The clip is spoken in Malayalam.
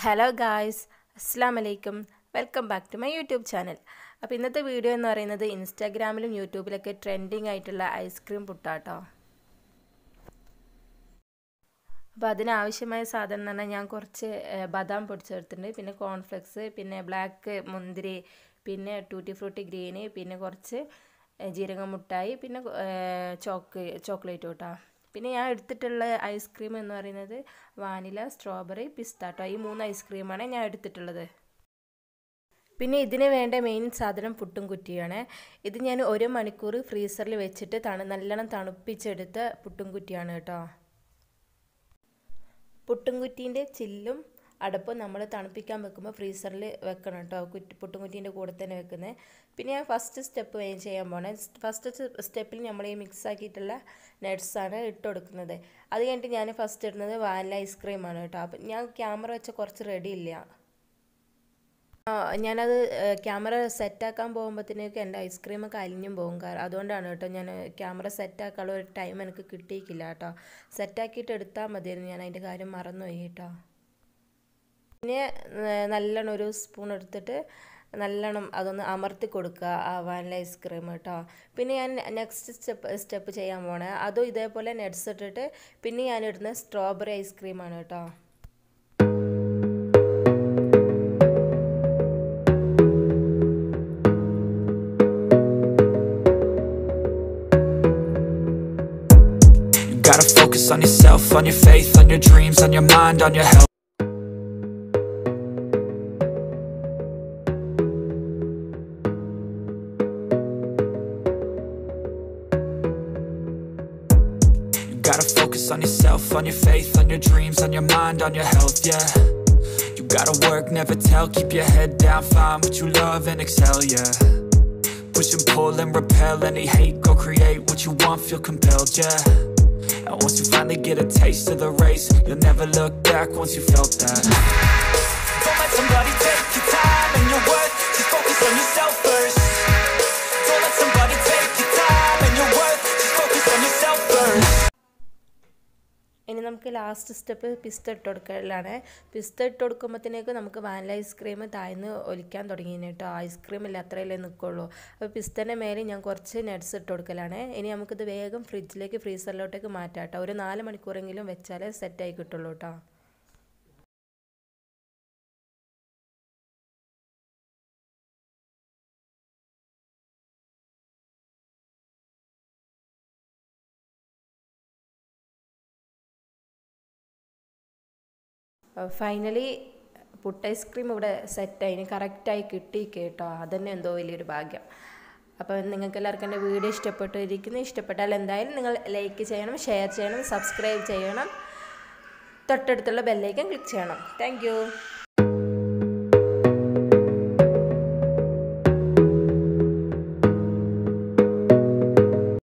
ഹലോ ഗായ്സ് അസ്സാം വലൈക്കും welcome back to my YouTube channel അപ്പോൾ ഇന്നത്തെ വീഡിയോ എന്ന് പറയുന്നത് ഇൻസ്റ്റാഗ്രാമിലും യൂട്യൂബിലൊക്കെ ട്രെൻഡിങ് ആയിട്ടുള്ള ഐസ്ക്രീം പുട്ടാട്ടോ അപ്പോൾ അതിനാവശ്യമായ സാധനം എന്ന് പറഞ്ഞാൽ ഞാൻ കുറച്ച് ഏഹ്, ബദാം പൊടിച്ചെടുത്തിട്ടുണ്ട് പിന്നെ കോൺഫ്ലെക്സ് പിന്നെ ബ്ലാക്ക് മുന്തിരി പിന്നെ ടൂട്ടി ഫ്രൂട്ടി ഗ്രീന് പിന്നെ കുറച്ച് ഏഹ്, ജീരക മുട്ടായി പിന്നെ ഏഹ്, ചോക്ക് ചോക്ലേറ്റ് കേട്ടോ പിന്നെ ഞാൻ എടുത്തിട്ടുള്ള ഐസ്ക്രീം എന്ന് പറയുന്നത് വാനില സ്ട്രോബെറി പിസ്താട്ടോ ഈ മൂന്ന് ഐസ്ക്രീമാണ് ഞാൻ എടുത്തിട്ടുള്ളത് പിന്നെ ഇതിന് വേണ്ട മെയിൻ സാധനം പുട്ടും കുറ്റിയാണ് ഇത് ഞാൻ ഒരു മണിക്കൂർ ഫ്രീസറിൽ വെച്ചിട്ട് തണു നല്ലോണം തണുപ്പിച്ചെടുത്ത പുട്ടും കുറ്റിയാണ് കേട്ടോ പുട്ടുംകുറ്റീൻ്റെ ചില്ലും അടപ്പും നമ്മൾ തണുപ്പിക്കാൻ വെക്കുമ്പോൾ ഫ്രീസറിൽ വെക്കണം കേട്ടോ കുറ്റി പുട്ടുംകുറ്റീൻ്റെ കൂടെ തന്നെ വെക്കുന്നത് പിന്നെ ഞാൻ ഫസ്റ്റ് സ്റ്റെപ്പ് വേഗം ചെയ്യാൻ പോണേ ഫസ്റ്റ് സ്റ്റെപ്പിൽ നമ്മൾ ഈ മിക്സ് ആക്കിയിട്ടുള്ള നട്ട്സാണ് ഇട്ട് കൊടുക്കുന്നത് അത് കഴിഞ്ഞിട്ട് ഞാൻ ഫസ്റ്റ് ഇടുന്നത് വാനില ഐസ്ക്രീമാണ് കേട്ടോ അപ്പം ഞാൻ ക്യാമറ വെച്ച കുറച്ച് റെഡി ഇല്ല ആ, ഞാനത് ക്യാമറ സെറ്റാക്കാൻ പോകുമ്പോഴത്തേക്ക് എൻ്റെ ഐസ്ക്രീമൊക്കെ അലിഞ്ഞും പോകും കാരണം അതുകൊണ്ടാണ് കേട്ടോ ഞാൻ ക്യാമറ സെറ്റാക്കാനുള്ള ഒരു ടൈം എനിക്ക് കിട്ടിയിട്ടില്ല കേട്ടോ സെറ്റാക്കിയിട്ട് എടുത്താൽ മതിയായിരുന്നു ഞാൻ അതിൻ്റെ കാര്യം മറന്നുപോയി കേട്ടോ പിന്നെ ഏഹ്, നല്ലോണം ഒരു സ്പൂൺ എടുത്തിട്ട് നല്ലോണം അതൊന്ന് അമർത്തി കൊടുക്കുക ആ വാനില ഐസ്ക്രീം കേട്ടോ പിന്നെ ഞാൻ നെക്സ്റ്റ് സ്റ്റെപ്പ് സ്റ്റെപ്പ് ചെയ്യാൻ പോണേ അതും ഇതേപോലെ നട്ട്സ് ഇട്ടിട്ട് പിന്നെ ഞാൻ ഇടുന്നത് സ്ട്രോബെറി ഐസ്ക്രീമാണ് കേട്ടോ You gotta focus on yourself, on your faith, on your dreams, on your mind, on your health. You gotta focus on yourself, on your faith, on your dreams, on your mind, on your health, yeah. You gotta work, never tell, keep your head down, find what you love and excel, yeah. Push and pull and repel any hate, go create what you want, feel compelled, yeah. And once you finally get a taste of the race, you'll never look back once you felt that. Don't let somebody take your time and your worth, just focus on yourself first. Don't let somebody take your time and your worth, just focus on yourself first. ഇനി നമുക്ക് ലാസ്റ്റ് സ്റ്റെപ്പ് പിസ്ത ഇട്ട് കൊടുക്കലാണ് പിസ്ത ഇട്ട് കൊടുക്കുമ്പോഴത്തേക്ക് നമുക്ക് വാനില ഐസ്ക്രീം താഴ്ന്ന് ഒലിക്കാൻ തുടങ്ങി കേട്ടോ ഐസ്ക്രീമില്ല അത്രയല്ലേ നിൽക്കുള്ളൂ അപ്പോൾ പിസ്തൻ്റെ മേലെ ഞാൻ കുറച്ച് നട്ട്സ് ഇട്ട് കൊടുക്കലാണ് ഇനി നമുക്കിത് വേഗം ഫ്രിഡ്ജിലേക്ക് ഫ്രീസറിലോട്ടേക്ക് മാറ്റാം കേട്ടോ ഒരു നാല് മണിക്കൂറെങ്കിലും വെച്ചാലേ സെറ്റായി കിട്ടുള്ളൂ കേട്ടോ ഫൈനലി പുട്ട് ഐസ്ക്രീം ഇവിടെ സെറ്റായി ഇനി കറക്റ്റായി കിട്ടി കേട്ടോ അതന്നെ എന്തോ വലിയൊരു ഭാഗ്യം അപ്പോൾ നിങ്ങൾക്ക് എല്ലാവർക്കും എൻ്റെ വീഡിയോ ഇഷ്ടപ്പെട്ടിരിക്കുന്നു ഇഷ്ടപ്പെട്ടാൽ എന്തായാലും നിങ്ങൾ ലൈക്ക് ചെയ്യണം ഷെയർ ചെയ്യണം സബ്സ്ക്രൈബ് ചെയ്യണം തൊട്ടടുത്തുള്ള ബെല്ലൈക്കൻ ക്ലിക്ക് ചെയ്യണം താങ്ക്